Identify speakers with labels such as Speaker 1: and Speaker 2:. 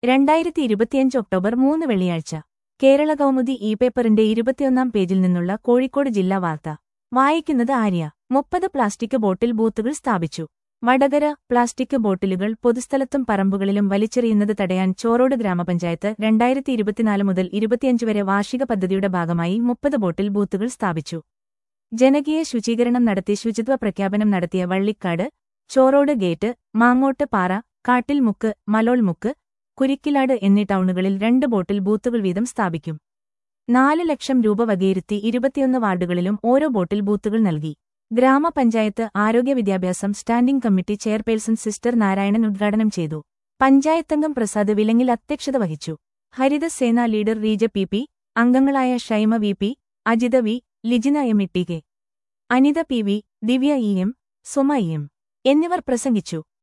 Speaker 1: രണ്ടായിരത്തി ഇരുപത്തിയഞ്ച് ഒക്ടോബർ മൂന്ന് വെള്ളിയാഴ്ച കേരള കൗമുദി ഇ പേപ്പറിന്റെ ഇരുപത്തിയൊന്നാം പേജിൽ നിന്നുള്ള കോഴിക്കോട് ജില്ലാ വാർത്ത വായിക്കുന്നത് ആര്യ മുപ്പത് പ്ലാസ്റ്റിക് ബോട്ടിൽ ബൂത്തുകൾ സ്ഥാപിച്ചു വടകര പ്ലാസ്റ്റിക് ബോട്ടിലുകൾ പൊതുസ്ഥലത്തും പറമ്പുകളിലും വലിച്ചെറിയുന്നത് തടയാൻ ചോറോട് ഗ്രാമപഞ്ചായത്ത് രണ്ടായിരത്തി ഇരുപത്തിനാല് മുതൽ ഇരുപത്തിയഞ്ച് വരെ വാർഷിക പദ്ധതിയുടെ ഭാഗമായി മുപ്പത് ബോട്ടിൽ ബൂത്തുകൾ സ്ഥാപിച്ചു ജനകീയ ശുചീകരണം നടത്തി ശുചിത്വ പ്രഖ്യാപനം നടത്തിയ വള്ളിക്കാട് ചോറോട് ഗേറ്റ് മാങ്ങോട്ട് പാറ കാട്ടിൽമുക്ക് മലോൾമുക്ക് കുരിക്കിലാട് എന്നീ ടൗണുകളിൽ രണ്ട് ബോട്ടിൽ ബൂത്തുകൾ വീതം സ്ഥാപിക്കും നാല് ലക്ഷം രൂപ വകയിരുത്തി ഇരുപത്തിയൊന്ന് വാർഡുകളിലും ഓരോ ബോട്ടിൽ ബൂത്തുകൾ നൽകി ഗ്രാമപഞ്ചായത്ത് ആരോഗ്യ വിദ്യാഭ്യാസം standing committee chairperson sister Narayanan ഉദ്ഘാടനം ചെയ്തു പഞ്ചായത്തംഗം പ്രസാദ് വിലങ്ങിൽ അധ്യക്ഷത വഹിച്ചു ഹരിതസേന ലീഡർ റീജ പി പി അംഗങ്ങളായ Shaima V P Ajitha V Lijina M E T K Anitha P V Divya E M Suma E M എന്നിവർ പ്രസംഗിച്ചു